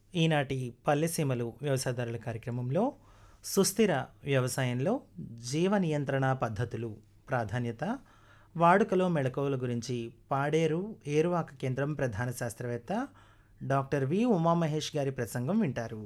ఈనాటి పల్లెసీమలు వ్యవసాయదారుల కార్యక్రమంలో సుస్థిర వ్యవసాయంలో జీవ నియంత్రణ పద్ధతులు ప్రాధాన్యత వాడుకలో మెళకువల గురించి పాడేరు ఏరువాక కేంద్రం ప్రధాన శాస్త్రవేత్త డాక్టర్ వి ఉమామహేష్ గారి ప్రసంగం వింటారు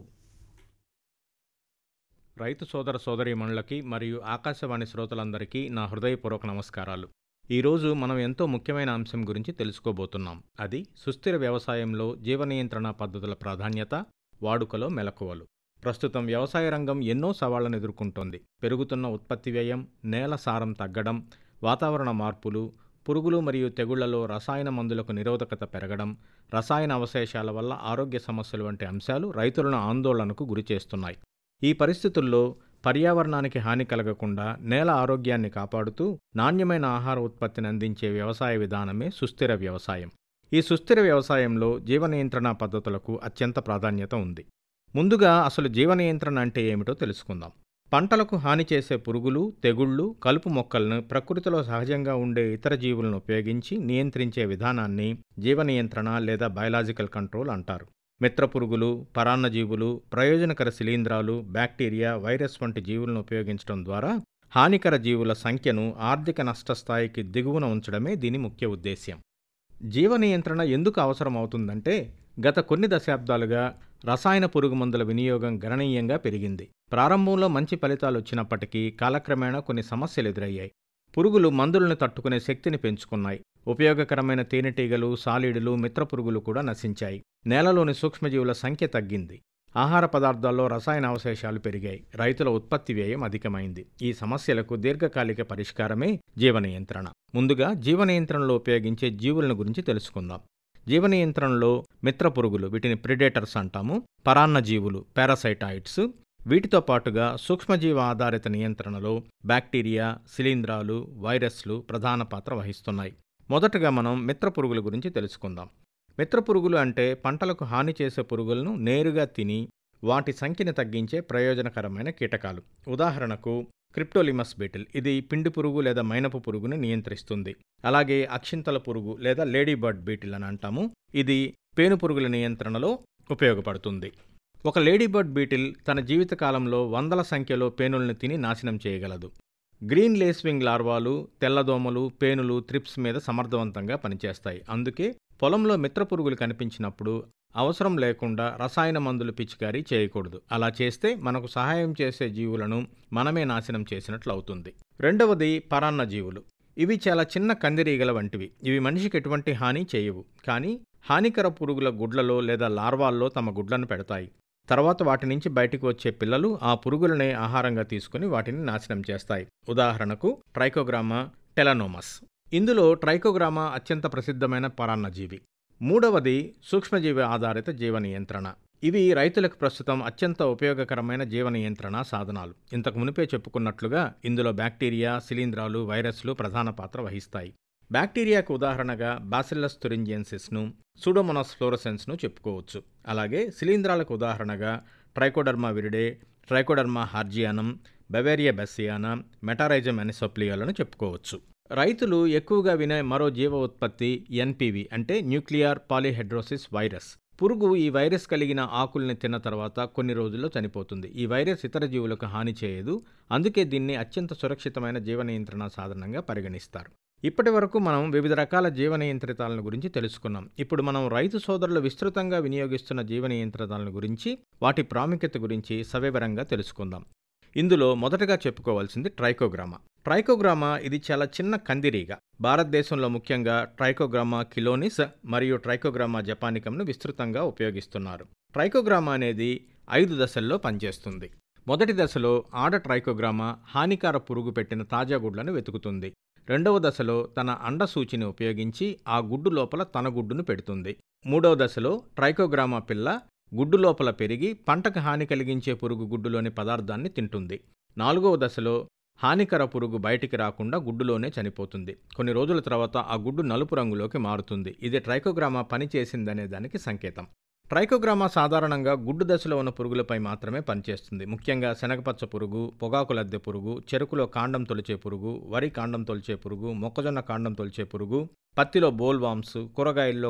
రైతు సోదర సోదరీమణులకి మరియు ఆకాశవాణి శ్రోతలందరికీ నా హృదయపూర్వక నమస్కారాలు ఈరోజు మనం ఎంతో ముఖ్యమైన అంశం గురించి తెలుసుకోబోతున్నాం అది సుస్థిర వ్యవసాయంలో జీవ నియంత్రణ పద్ధతుల ప్రాధాన్యత వాడుకలో మెలకువలు ప్రస్తుతం వ్యవసాయ రంగం ఎన్నో సవాళ్లను ఎదుర్కొంటోంది పెరుగుతున్న ఉత్పత్తి వ్యయం నేల సారం తగ్గడం వాతావరణ మార్పులు పురుగులు మరియు తెగుళ్లలో రసాయన మందులకు నిరోధకత పెరగడం రసాయన అవశేషాల వల్ల ఆరోగ్య సమస్యలు వంటి అంశాలు రైతులను ఆందోళనకు గురిచేస్తున్నాయి ఈ పరిస్థితుల్లో పర్యావరణానికి హాని కలగకుండా నేల ఆరోగ్యాన్ని కాపాడుతూ నాణ్యమైన ఆహార ఉత్పత్తిని అందించే వ్యవసాయ విధానమే సుస్థిర వ్యవసాయం ఈ సుస్థిర వ్యవసాయంలో జీవ నియంత్రణ పద్ధతులకు అత్యంత ప్రాధాన్యత ఉంది ముందుగా అసలు జీవ నియంత్రణ అంటే ఏమిటో తెలుసుకుందాం పంటలకు హాని చేసే పురుగులు తెగుళ్ళు కలుపు మొక్కలను ప్రకృతిలో సహజంగా ఉండే ఇతర జీవులను ఉపయోగించి నియంత్రించే విధానాన్ని జీవ నియంత్రణ లేదా బయలాజికల్ కంట్రోల్ అంటారు మిత్రపురుగులు పరాన్నజీవులు ప్రయోజనకర శిలీంధ్రాలు బ్యాక్టీరియా వైరస్ వంటి జీవులను ఉపయోగించడం ద్వారా హానికర జీవుల సంఖ్యను ఆర్థిక నష్టస్థాయికి దిగువన ఉంచడమే దీని ముఖ్య ఉద్దేశ్యం జీవ నియంత్రణ ఎందుకు అవసరం అవుతుందంటే గత కొన్ని దశాబ్దాలుగా రసాయన పురుగు మందుల వినియోగం గణనీయంగా పెరిగింది ప్రారంభంలో మంచి ఫలితాలు వచ్చినప్పటికీ కాలక్రమేణా కొన్ని సమస్యలు ఎదురయ్యాయి పురుగులు మందులను తట్టుకునే శక్తిని పెంచుకున్నాయి ఉపయోగకరమైన తేనెటీగలు సాలీడులు మిత్రపురుగులు కూడా నశించాయి నేలలోని సూక్ష్మజీవుల సంఖ్య తగ్గింది ఆహార పదార్థాల్లో రసాయన అవశేషాలు పెరిగాయి రైతుల ఉత్పత్తి వ్యయం అధికమైంది ఈ సమస్యలకు దీర్ఘకాలిక పరిష్కారమే జీవ నియంత్రణ ముందుగా జీవ నియంత్రణలో ఉపయోగించే జీవులను గురించి తెలుసుకుందాం జీవ నియంత్రణలో మిత్రపురుగులు వీటిని ప్రిడేటర్స్ అంటాము పరాన్న జీవులు పారాసైటాయిడ్స్ వీటితో పాటుగా సూక్ష్మజీవ ఆధారిత నియంత్రణలో బ్యాక్టీరియా శిలీంధ్రాలు వైరస్లు ప్రధాన పాత్ర వహిస్తున్నాయి మొదటగా మనం మిత్రపురుగుల గురించి తెలుసుకుందాం మిత్రపురుగులు అంటే పంటలకు హాని చేసే పురుగులను నేరుగా తిని వాటి సంఖ్యను తగ్గించే ప్రయోజనకరమైన కీటకాలు ఉదాహరణకు క్రిప్టోలిమస్ బీటిల్ ఇది పిండి పురుగు లేదా మైనపు పురుగును నియంత్రిస్తుంది అలాగే అక్షింతల పురుగు లేదా లేడీ బర్డ్ బీటిల్ అని అంటాము ఇది పేను పురుగుల నియంత్రణలో ఉపయోగపడుతుంది ఒక లేడీ బర్డ్ బీటిల్ తన జీవితకాలంలో వందల సంఖ్యలో పేనుల్ని తిని నాశనం చేయగలదు గ్రీన్ లేస్వింగ్ లార్వాలు తెల్లదోమలు పేనులు త్రిప్స్ మీద సమర్థవంతంగా పనిచేస్తాయి అందుకే పొలంలో మిత్రపురుగులు కనిపించినప్పుడు అవసరం లేకుండా రసాయన మందులు పిచికారీ చేయకూడదు అలా చేస్తే మనకు సహాయం చేసే జీవులను మనమే నాశనం చేసినట్లు అవుతుంది రెండవది పరాన్న జీవులు ఇవి చాలా చిన్న కందిరీగల వంటివి ఇవి మనిషికి ఎటువంటి హాని చేయవు కానీ హానికర పురుగుల గుడ్లలో లేదా లార్వాల్లో తమ గుడ్లను పెడతాయి తర్వాత వాటి నుంచి బయటకు వచ్చే పిల్లలు ఆ పురుగులనే ఆహారంగా తీసుకుని వాటిని నాశనం చేస్తాయి ఉదాహరణకు ట్రైకోగ్రామా టెలనోమస్ ఇందులో ట్రైకోగ్రామా అత్యంత ప్రసిద్ధమైన పరాన్నజీవి మూడవది సూక్ష్మజీవి ఆధారిత జీవ నియంత్రణ ఇవి రైతులకు ప్రస్తుతం అత్యంత ఉపయోగకరమైన జీవ నియంత్రణ సాధనాలు ఇంతకు మునిపే చెప్పుకున్నట్లుగా ఇందులో బ్యాక్టీరియా శిలీంధ్రాలు వైరస్లు ప్రధాన పాత్ర వహిస్తాయి బ్యాక్టీరియాకు ఉదాహరణగా బాసిల్లస్ తురింజియన్సిస్ను సూడోమోనాస్ ఫ్లోరసెన్స్ను చెప్పుకోవచ్చు అలాగే శిలీంధ్రాలకు ఉదాహరణగా Trichoderma viride Trichoderma harzianum Beauveria bassiana Metarhizium ఎనిసోప్లియాలను చెప్పుకోవచ్చు రైతులు ఎక్కువగా వినే మరో జీవ ఉత్పత్తి ఎన్పివి అంటే న్యూక్లియర్ పాలిహెడ్రోసిస్ వైరస్ పురుగు ఈ వైరస్ కలిగిన ఆకుల్ని తిన్న తర్వాత కొన్ని రోజుల్లో చనిపోతుంది ఈ వైరస్ ఇతర జీవులకు హాని చేయదు అందుకే దీన్ని అత్యంత సురక్షితమైన జీవ నియంత్రణ సాధనంగా పరిగణిస్తారు ఇప్పటి వరకు మనం వివిధ రకాల జీవ నియంత్రితాలను గురించి తెలుసుకున్నాం ఇప్పుడు మనం రైతు సోదరులు విస్తృతంగా వినియోగిస్తున్న జీవ నియంత్రితాలను గురించి వాటి ప్రాముఖ్యత గురించి సవివరంగా తెలుసుకుందాం ఇందులో మొదటగా చెప్పుకోవాల్సింది ట్రైకోగ్రామా ట్రైకోగ్రామా ఇది చాలా చిన్న కందిరీగ భారతదేశంలో ముఖ్యంగా ట్రైకోగ్రామా కిలోనిస్ మరియు ట్రైకోగ్రామా జపానికంను విస్తృతంగా ఉపయోగిస్తున్నారు ట్రైకోగ్రామా అనేది ఐదు దశల్లో పనిచేస్తుంది మొదటి దశలో ఆడ ట్రైకోగ్రామా హానికార పురుగు పెట్టిన తాజా గుడ్లను వెతుకుతుంది రెండవ దశలో తన అండసూచిని ఉపయోగించి ఆ గుడ్డు లోపల తన గుడ్డును పెడుతుంది మూడవ దశలో ట్రైకోగ్రామా పిల్ల గుడ్డు లోపల పెరిగి పంటకు హాని కలిగించే పురుగు గుడ్డులోని పదార్థాన్ని తింటుంది నాలుగవ దశలో హానికర పురుగు బయటికి రాకుండా గుడ్డులోనే చనిపోతుంది కొన్ని రోజుల తర్వాత ఆ గుడ్డు నలుపు రంగులోకి మారుతుంది ఇది ట్రైకోగ్రామా పని చేసిందనే దానికి సంకేతం ట్రైకోగ్రామా సాధారణంగా గుడ్డు దశలో ఉన్న పురుగులపై మాత్రమే పనిచేస్తుంది ముఖ్యంగా శనగపచ్చ పురుగు పొగాకు లద్దె పురుగు చెరుకులో కాండం తొలిచే పురుగు వరి కాండం తొలిచే పురుగు మొక్కజొన్న కాండం తొలిచే పురుగు పత్తిలో బోల్వామ్స్ కూరగాయల్లో